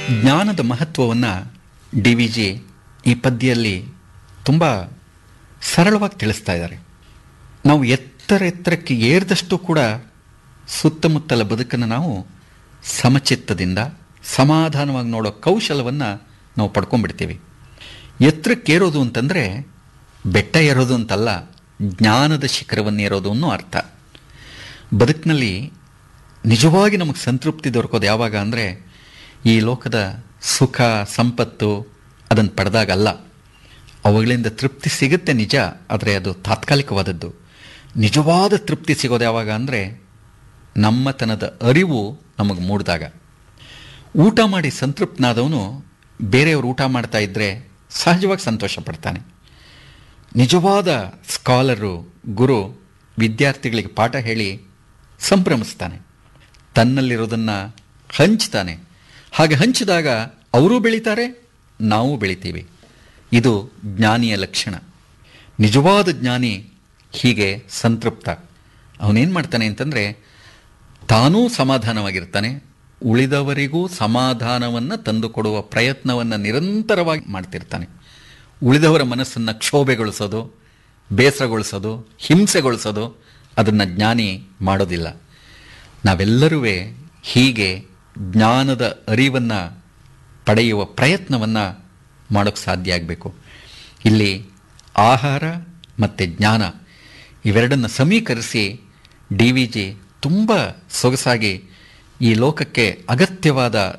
ಜ್ಞಾನದ ಮಹತ್ವವನ್ನು D V G ಈ ಪದ್ಯದಲ್ಲಿ ತುಂಬ ಸರಳವಾಗಿ ತಿಳಿಸ್ತಾ ಇದ್ದಾರೆ ನಾವು ಎತ್ತರ ಎತ್ತರಕ್ಕೆ ಏರಿದಷ್ಟು ಕೂಡ ಸುತ್ತಮುತ್ತಲ ಬದುಕನ್ನು ನಾವು ಸಮಚಿತ್ತದಿಂದ ಸಮಾಧಾನವಾಗಿ ನೋಡೋ ಕೌಶಲವನ್ನು ನಾವು ಪಡ್ಕೊಂಡ್ಬಿಡ್ತೀವಿ ಎತ್ತರಕ್ಕೇರೋದು ಅಂತಂದರೆ ಬೆಟ್ಟ ಏರೋದು ಅಂತಲ್ಲ ಜ್ಞಾನದ ಶಿಖರವನ್ನು ಏರೋದು ಅನ್ನೋ ಅರ್ಥ ಬದುಕಿನಲ್ಲಿ ನಿಜವಾಗಿ ನಮಗೆ ಸಂತೃಪ್ತಿ ದೊರಕೋದು ಯಾವಾಗ ಅಂದರೆ ಈ ಲೋಕದ ಸುಖ ಸಂಪತ್ತು ಅದನ್ನು ಪಡೆದಾಗಲ್ಲ ಅವುಗಳಿಂದ ತೃಪ್ತಿ ಸಿಗುತ್ತೆ ನಿಜ ಆದರೆ ಅದು ತಾತ್ಕಾಲಿಕವಾದದ್ದು ನಿಜವಾದ ತೃಪ್ತಿ ಸಿಗೋದು ಯಾವಾಗ ಅಂದರೆ ನಮ್ಮತನದ ಅರಿವು ನಮಗೆ ಮೂಡಿದಾಗ ಊಟ ಮಾಡಿ ಸಂತೃಪ್ತನಾದವನು ಬೇರೆಯವರು ಊಟ ಮಾಡ್ತಾ ಇದ್ದರೆ ಸಹಜವಾಗಿ ಸಂತೋಷ ಪಡ್ತಾನೆ ನಿಜವಾದ ಸ್ಕಾಲರು ಗುರು ವಿದ್ಯಾರ್ಥಿಗಳಿಗೆ ಪಾಠ ಹೇಳಿ ಸಂಭ್ರಮಿಸ್ತಾನೆ ತನ್ನಲ್ಲಿರೋದನ್ನು ಹಂಚ್ತಾನೆ ಹಾಗೆ ಹಂಚಿದಾಗ ಅವರೂ ಬೆಳೀತಾರೆ ನಾವು ಬೆಳಿತೀವಿ ಇದು ಜ್ಞಾನಿಯ ಲಕ್ಷಣ ನಿಜವಾದ ಜ್ಞಾನಿ ಹೀಗೆ ಸಂತೃಪ್ತ ಅವನೇನು ಮಾಡ್ತಾನೆ ಅಂತಂದರೆ ತಾನೂ ಸಮಾಧಾನವಾಗಿರ್ತಾನೆ ಉಳಿದವರಿಗೂ ಸಮಾಧಾನವನ್ನು ತಂದುಕೊಡುವ ಪ್ರಯತ್ನವನ್ನು ನಿರಂತರವಾಗಿ ಮಾಡ್ತಿರ್ತಾನೆ ಉಳಿದವರ ಮನಸ್ಸನ್ನು ಕ್ಷೋಭೆಗೊಳಿಸೋದು ಬೇಸರಗೊಳಿಸೋದು ಹಿಂಸೆಗೊಳಿಸೋದು ಅದನ್ನು ಜ್ಞಾನಿ ಮಾಡೋದಿಲ್ಲ ನಾವೆಲ್ಲರೂ ಹೀಗೆ ಜ್ಞಾನದ ಅರಿವನ್ನು ಪಡೆಯುವ ಪ್ರಯತ್ನವನ್ನು ಮಾಡೋಕ್ಕೆ ಸಾಧ್ಯ ಆಗಬೇಕು ಇಲ್ಲಿ ಆಹಾರ ಮತ್ತು ಜ್ಞಾನ ಇವೆರಡನ್ನು ಸಮೀಕರಿಸಿ ಡಿ ವಿ ಜಿ ತುಂಬ ಸೊಗಸಾಗಿ ಈ ಲೋಕಕ್ಕೆ ಅಗತ್ಯವಾದ